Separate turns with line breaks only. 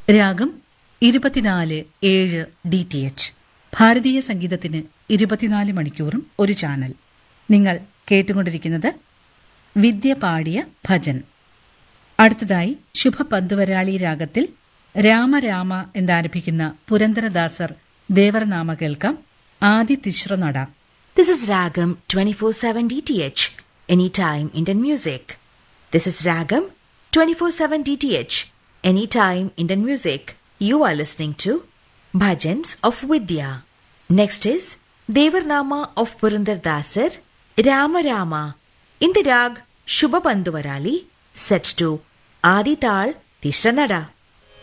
രാഗം ഇരുപത്തിനാല് ഏഴ് ഡി ടി എച്ച് ഭാരതീയ സംഗീതത്തിന് ഇരുപത്തിനാല് മണിക്കൂറും ഒരു ചാനൽ നിങ്ങൾ കേട്ടുകൊണ്ടിരിക്കുന്നത് വിദ്യ പാടിയ ഭജൻ അടുത്തതായി ശുഭ പന്തുവരാളി രാഗത്തിൽ രാമരാമ എന്നാരംഭിക്കുന്ന പുരന്ദരദാസർ ദേവർനാമ കേൾക്കാം ആദി തിശ്രനട
This is Ragam 24/7 DTH, anytime Indian music. This is Ragam 24/7 DTH, anytime Indian music. You are listening to Bhajans of Vidya. Next is Devarnama of Purandar Dasar, Rama Rama, in the rag Shubha Banduvarali, set to Adi Tal Tishranada.